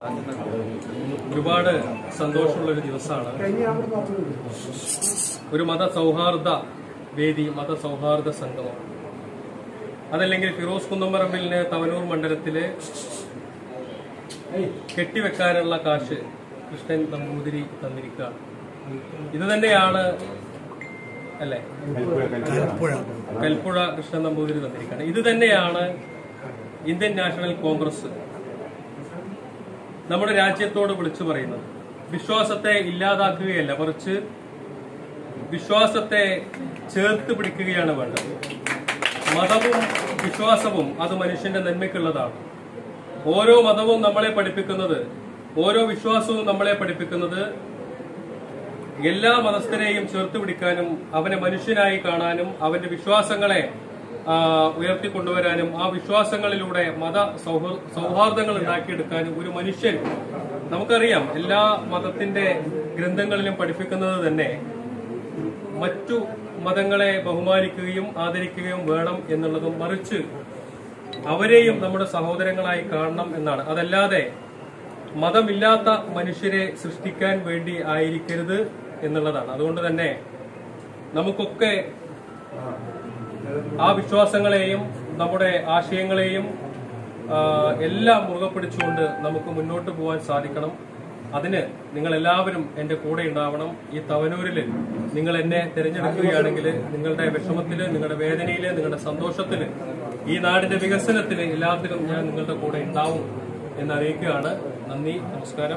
ഒരുപാട് സന്തോഷമുള്ള ഒരു ദിവസമാണ് ഒരു മത സൗഹാർദ്ദ വേദി മത സൗഹാർദ്ദ സംഗമം അതല്ലെങ്കിൽ ഫിറോസ് കുന്നമ്പറമ്പിലിന് തവനൂർ മണ്ഡലത്തില് കെട്ടിവെക്കാനുള്ള കാശ് കൃഷ്ണൻ നമ്പൂതിരി തന്നിരിക്കുക ഇത് തന്നെയാണ് അല്ലെ കൽപ്പുഴ കൃഷ്ണൻ നമ്പൂതിരി തന്നിരിക്കുകയാണ് ഇത് തന്നെയാണ് ഇന്ത്യൻ നാഷണൽ കോൺഗ്രസ് നമ്മുടെ രാജ്യത്തോട് വിളിച്ചു പറയുന്നത് വിശ്വാസത്തെ ഇല്ലാതാക്കുകയല്ല മറിച്ച് വിശ്വാസത്തെ ചേർത്ത് പിടിക്കുകയാണ് വേണ്ടത് മതവും വിശ്വാസവും അത് മനുഷ്യന്റെ നന്മയ്ക്കുള്ളതാണ് ഓരോ മതവും നമ്മളെ പഠിപ്പിക്കുന്നത് ഓരോ വിശ്വാസവും നമ്മളെ പഠിപ്പിക്കുന്നത് എല്ലാ മതസ്ഥരെയും ചേർത്ത് പിടിക്കാനും അവനെ മനുഷ്യനായി കാണാനും അവന്റെ വിശ്വാസങ്ങളെ ആ, ഉയർത്തിക്കൊണ്ടുവരാനും ആ വിശ്വാസങ്ങളിലൂടെ മത സൗഹൃ- സൗഹാർദ്ദങ്ങൾ ഉണ്ടാക്കിയെടുക്കാനും ഒരു മനുഷ്യൻ നമുക്കറിയാം എല്ലാ മതത്തിന്റെ ഗ്രന്ഥങ്ങളിലും പഠിപ്പിക്കുന്നത് തന്നെ മറ്റു മതങ്ങളെ ബഹുമാനിക്കുകയും ആദരിക്കുകയും വേണം എന്നുള്ളതും മറിച്ച് അവരെയും നമ്മുടെ സഹോദരങ്ങളായി കാണണം എന്നാണ് അതല്ലാതെ മതമില്ലാത്ത മനുഷ്യരെ സൃഷ്ടിക്കാൻ വേണ്ടി ആയിരിക്കരുത് എന്നുള്ളതാണ് അതുകൊണ്ട് തന്നെ നമുക്കൊക്കെ ആ വിശ്വാസങ്ങളെയും നമ്മുടെ ആശയങ്ങളെയും ആ, എല്ലാം മുറുകെ പിടിച്ചുകൊണ്ട് നമുക്ക് മുന്നോട്ട് പോകാൻ സാധിക്കണം അതിന് നിങ്ങൾ എല്ലാവരും എന്റെ കൂടെ ഉണ്ടാവണം ഈ തവനൂരില് നിങ്ങൾ എന്നെ തിരഞ്ഞെടുക്കുകയാണെങ്കിൽ നിങ്ങളുടെ വിഷമത്തില് നിങ്ങളുടെ വേദനയില് നിങ്ങളുടെ സന്തോഷത്തില് ഈ നാടിന്റെ വികസനത്തിന് എല്ലാത്തിലും ഞാൻ നിങ്ങളുടെ കൂടെ ഉണ്ടാവും എന്നറിയിക്കുകയാണ് നന്ദി നമസ്കാരം